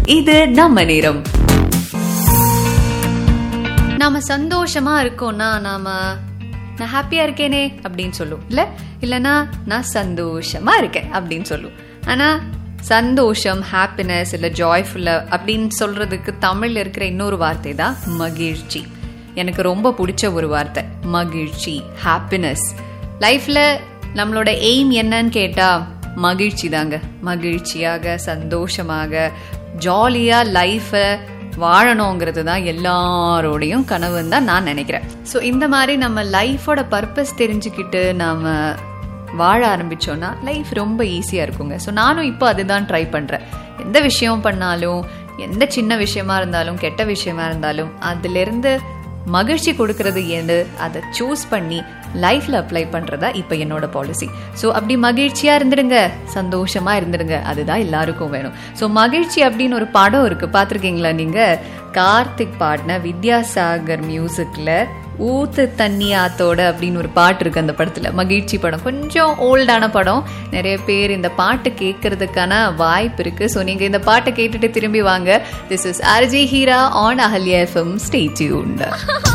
இது நம்ம நேரம் நாம சந்தோஷமா இருக்கோம்னா நாம நான் ஹாப்பியா இருக்கேனே அப்படின்னு சொல்லும் இல்ல இல்லனா நான் சந்தோஷமா இருக்கேன் அப்படின்னு சொல்லும் ஆனா சந்தோஷம் ஹாப்பினஸ் இல்ல ஜாய்ஃபுல்லா அப்படின்னு சொல்றதுக்கு தமிழ்ல இருக்கிற இன்னொரு வார்த்தை தான் மகிழ்ச்சி எனக்கு ரொம்ப பிடிச்ச ஒரு வார்த்தை மகிழ்ச்சி ஹாப்பினஸ் லைஃப்ல நம்மளோட எய்ம் என்னன்னு கேட்டா மகிழ்ச்சி தாங்க மகிழ்ச்சியாக சந்தோஷமாக ஜாலியா லைஃபை வாழணுங்கிறது தான் எல்லாரோடையும் கனவுன்னு தான் நான் நினைக்கிறேன் ஸோ இந்த மாதிரி நம்ம லைஃபோட பர்பஸ் தெரிஞ்சுக்கிட்டு நாம வாழ ஆரம்பிச்சோம்னா லைஃப் ரொம்ப ஈஸியாக இருக்குங்க ஸோ நானும் இப்போ அதுதான் ட்ரை பண்ணுறேன் எந்த விஷயம் பண்ணாலும் எந்த சின்ன விஷயமா இருந்தாலும் கெட்ட விஷயமா இருந்தாலும் அதுலேருந்து மகிழ்ச்சி கொடுக்கறது எது அதை சூஸ் பண்ணி லைஃப்ல அப்ளை பண்றதா இப்ப என்னோட பாலிசி ஸோ அப்படி மகிழ்ச்சியா இருந்துடுங்க சந்தோஷமா இருந்துடுங்க அதுதான் எல்லாருக்கும் வேணும் ஸோ மகிழ்ச்சி அப்படின்னு ஒரு படம் இருக்கு பார்த்துருக்கீங்களா நீங்க கார்த்திக் பாடின வித்யாசாகர் மியூசிக்ல ஊத்து தண்ணியாத்தோட அப்படின்னு ஒரு பாட்டு இருக்கு அந்த படத்துல மகிழ்ச்சி படம் கொஞ்சம் ஓல்டான படம் நிறைய பேர் இந்த பாட்டு கேட்கறதுக்கான வாய்ப்பு இருக்கு ஸோ நீங்க இந்த பாட்டை கேட்டுட்டு திரும்பி வாங்க this is RJ Heera on Ahalya FM stay tuned